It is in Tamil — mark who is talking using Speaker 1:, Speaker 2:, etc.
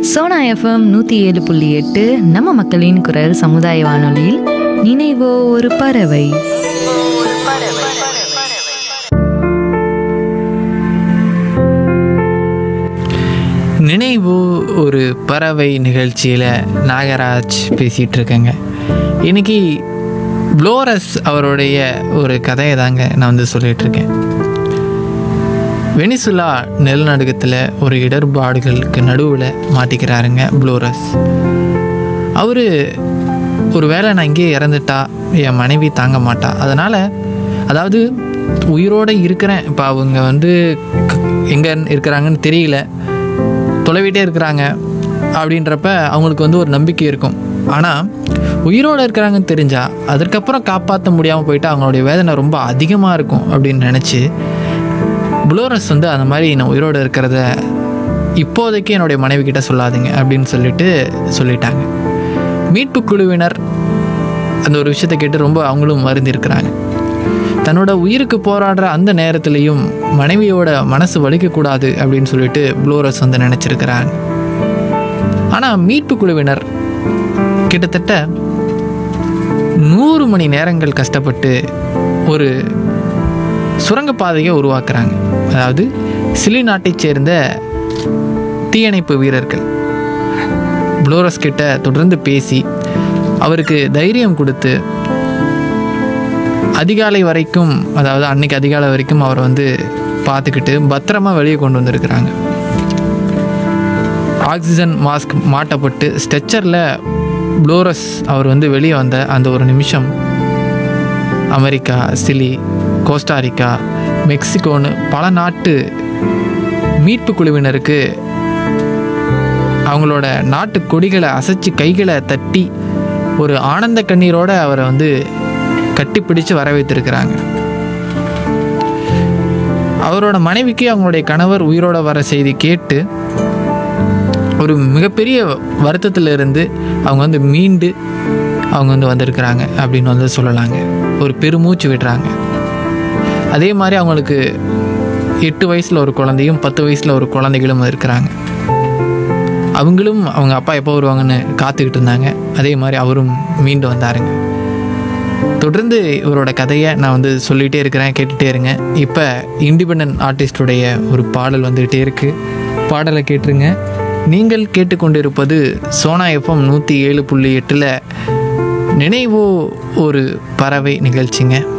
Speaker 1: சோனா எஃப்எம் நூற்றி ஏழு புள்ளி எட்டு நம்ம மக்களின் குரல் சமுதாய வானொலியில் நினைவோ ஒரு பறவை
Speaker 2: நினைவு ஒரு பறவை நிகழ்ச்சியில் நாகராஜ் பேசிகிட்டு இருக்கேங்க இன்னைக்கு ப்ளோரஸ் அவருடைய ஒரு கதையை தாங்க நான் வந்து சொல்லிட்டு இருக்கேன் வெனிசுலா நிலநடுக்கத்தில் ஒரு இடர்பாடுகளுக்கு நடுவில் மாட்டிக்கிறாருங்க ப்ளோரஸ் அவர் ஒரு வேளை நான் இங்கேயே இறந்துட்டா என் மனைவி தாங்க மாட்டா அதனால் அதாவது உயிரோடு இருக்கிறேன் இப்போ அவங்க வந்து எங்கே இருக்கிறாங்கன்னு தெரியல தொலைவிட்டே இருக்கிறாங்க அப்படின்றப்ப அவங்களுக்கு வந்து ஒரு நம்பிக்கை இருக்கும் ஆனால் உயிரோடு இருக்கிறாங்கன்னு தெரிஞ்சால் அதற்கப்புறம் காப்பாற்ற முடியாமல் போயிட்டு அவங்களுடைய வேதனை ரொம்ப அதிகமாக இருக்கும் அப்படின்னு நினச்சி புளோரஸ் வந்து அந்த மாதிரி நான் உயிரோடு இருக்கிறத இப்போதைக்கு என்னுடைய மனைவி கிட்ட சொல்லாதீங்க அப்படின்னு சொல்லிட்டு சொல்லிட்டாங்க மீட்பு குழுவினர் அந்த ஒரு விஷயத்தை கேட்டு ரொம்ப அவங்களும் வருந்திருக்கிறாங்க தன்னோட உயிருக்கு போராடுற அந்த நேரத்துலையும் மனைவியோட மனசு வலிக்கக்கூடாது அப்படின்னு சொல்லிட்டு புளோரஸ் வந்து நினச்சிருக்கிறாங்க ஆனால் மீட்பு குழுவினர் கிட்டத்தட்ட நூறு மணி நேரங்கள் கஷ்டப்பட்டு ஒரு சுரங்கப்பாதையை உருவாக்குறாங்க அதாவது சிலி நாட்டைச் சேர்ந்த தீயணைப்பு வீரர்கள் புளோரஸ் கிட்ட தொடர்ந்து பேசி அவருக்கு தைரியம் கொடுத்து அதிகாலை வரைக்கும் அதாவது அன்னைக்கு அதிகாலை வரைக்கும் அவரை வந்து பார்த்துக்கிட்டு பத்திரமா வெளியே கொண்டு வந்திருக்கிறாங்க ஆக்சிஜன் மாஸ்க் மாட்டப்பட்டு ஸ்ட்ரெச்சரில் ப்ளோரஸ் அவர் வந்து வெளியே வந்த அந்த ஒரு நிமிஷம் அமெரிக்கா சிலி கோஸ்டாரிக்கா மெக்சிகோன்னு பல நாட்டு மீட்பு குழுவினருக்கு அவங்களோட நாட்டு கொடிகளை அசைச்சு கைகளை தட்டி ஒரு ஆனந்த கண்ணீரோட அவரை வந்து கட்டிப்பிடிச்சு வரவேற்றிருக்கிறாங்க அவரோட மனைவிக்கு அவங்களுடைய கணவர் உயிரோட வர செய்தி கேட்டு ஒரு மிகப்பெரிய வருத்தத்தில் இருந்து அவங்க வந்து மீண்டு அவங்க வந்து வந்திருக்கிறாங்க அப்படின்னு வந்து சொல்லலாங்க ஒரு பெருமூச்சு விடுறாங்க அதே மாதிரி அவங்களுக்கு எட்டு வயசில் ஒரு குழந்தையும் பத்து வயசில் ஒரு குழந்தைகளும் இருக்கிறாங்க அவங்களும் அவங்க அப்பா எப்போ வருவாங்கன்னு காத்துக்கிட்டு இருந்தாங்க அதே மாதிரி அவரும் மீண்டு வந்தாருங்க தொடர்ந்து இவரோட கதையை நான் வந்து சொல்லிகிட்டே இருக்கிறேன் கேட்டுகிட்டே இருங்க இப்போ இண்டிபெண்ட் ஆர்டிஸ்டுடைய ஒரு பாடல் வந்துகிட்டே இருக்குது பாடலை கேட்டுருங்க நீங்கள் கேட்டுக்கொண்டிருப்பது சோனா எஃப்எம் நூற்றி ஏழு புள்ளி எட்டில் நினைவோ ஒரு பறவை நிகழ்ச்சிங்க